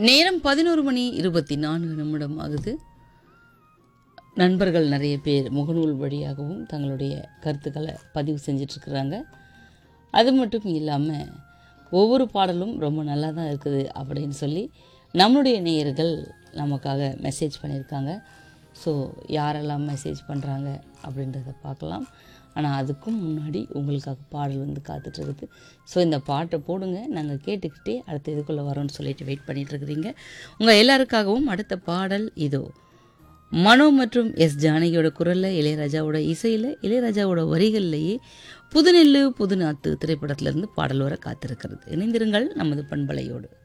நேரம் பதினோரு மணி இருபத்தி நான்கு நிமிடம் ஆகுது நண்பர்கள் நிறைய பேர் முகநூல் வழியாகவும் தங்களுடைய கருத்துக்களை பதிவு செஞ்சிட்ருக்குறாங்க அது மட்டும் இல்லாமல் ஒவ்வொரு பாடலும் ரொம்ப நல்லா தான் இருக்குது அப்படின்னு சொல்லி நம்மளுடைய நேயர்கள் நமக்காக மெசேஜ் பண்ணியிருக்காங்க ஸோ யாரெல்லாம் மெசேஜ் பண்ணுறாங்க அப்படின்றத பார்க்கலாம் ஆனால் அதுக்கும் முன்னாடி உங்களுக்காக பாடல் வந்து காத்துட்ருக்குது ஸோ இந்த பாட்டை போடுங்க நாங்கள் கேட்டுக்கிட்டே அடுத்த இதுக்குள்ளே வரோம்னு சொல்லிட்டு வெயிட் பண்ணிகிட்ருக்குறீங்க உங்கள் எல்லாருக்காகவும் அடுத்த பாடல் இதோ மனோ மற்றும் எஸ் ஜானகியோட குரலில் இளையராஜாவோட இசையில் இளையராஜாவோட வரிகள்லேயே புதுநெல்லு புதுநாத்து திரைப்படத்திலிருந்து பாடல் வர காத்திருக்கிறது இணைந்திருங்கள் நமது பண்பலையோடு